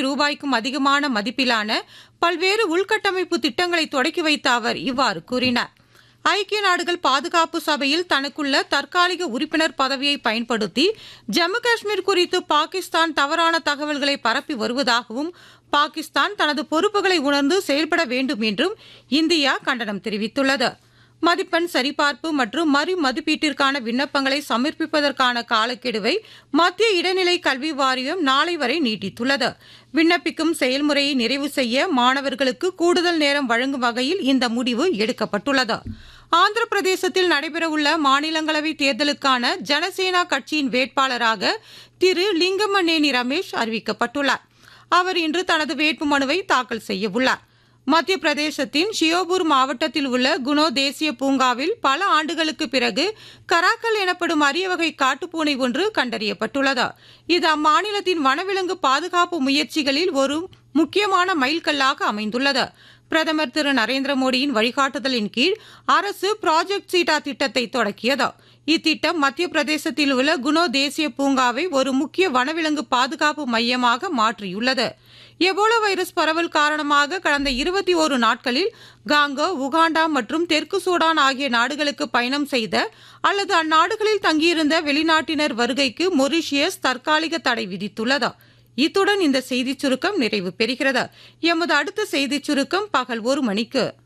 ரூபாய்க்கும் அதிகமான மதிப்பிலான பல்வேறு உள்கட்டமைப்பு திட்டங்களை தொடக்கி வைத்த அவர் இவ்வாறு கூறினார் ஐக்கிய நாடுகள் பாதுகாப்பு சபையில் தனக்குள்ள தற்காலிக உறுப்பினர் பதவியை பயன்படுத்தி ஜம்மு காஷ்மீர் குறித்து பாகிஸ்தான் தவறான தகவல்களை பரப்பி வருவதாகவும் பாகிஸ்தான் தனது பொறுப்புகளை உணர்ந்து செயல்பட வேண்டும் என்றும் இந்தியா கண்டனம் தெரிவித்துள்ளது மதிப்பெண் சரிபார்ப்பு மற்றும் மறு மதிப்பீட்டிற்கான விண்ணப்பங்களை சமர்ப்பிப்பதற்கான காலக்கெடுவை மத்திய இடைநிலை கல்வி வாரியம் நாளை வரை நீட்டித்துள்ளது விண்ணப்பிக்கும் செயல்முறையை நிறைவு செய்ய மாணவர்களுக்கு கூடுதல் நேரம் வழங்கும் வகையில் இந்த முடிவு எடுக்கப்பட்டுள்ளது ஆந்திர பிரதேசத்தில் நடைபெறவுள்ள மாநிலங்களவை தேர்தலுக்கான ஜனசேனா கட்சியின் வேட்பாளராக திரு லிங்கமநேனி ரமேஷ் அறிவிக்கப்பட்டுள்ளார் அவர் இன்று தனது வேட்புமனுவை தாக்கல் செய்யவுள்ளார் மத்திய பிரதேசத்தின் ஷியோபூர் மாவட்டத்தில் உள்ள குணோ தேசிய பூங்காவில் பல ஆண்டுகளுக்கு பிறகு கராக்கல் எனப்படும் அரிய வகை காட்டுப்பூனை ஒன்று கண்டறியப்பட்டுள்ளது இது அம்மாநிலத்தின் வனவிலங்கு பாதுகாப்பு முயற்சிகளில் ஒரு முக்கியமான மைல்கல்லாக அமைந்துள்ளது பிரதமர் திரு நரேந்திர மோடியின் வழிகாட்டுதலின் கீழ் அரசு ப்ராஜெக்ட் சீட்டா திட்டத்தை தொடக்கியது இத்திட்டம் மத்திய பிரதேசத்தில் உள்ள குணோ தேசிய பூங்காவை ஒரு முக்கிய வனவிலங்கு பாதுகாப்பு மையமாக மாற்றியுள்ளது எபோலா வைரஸ் பரவல் காரணமாக கடந்த இருபத்தி ஓரு நாட்களில் காங்கோ உகாண்டா மற்றும் தெற்கு சூடான் ஆகிய நாடுகளுக்கு பயணம் செய்த அல்லது அந்நாடுகளில் தங்கியிருந்த வெளிநாட்டினர் வருகைக்கு மொரிஷியஸ் தற்காலிக தடை விதித்துள்ளது இத்துடன் இந்த செய்திச் சுருக்கம் நிறைவு பெறுகிறது எமது அடுத்த செய்திச் சுருக்கம் பகல் ஒரு மணிக்கு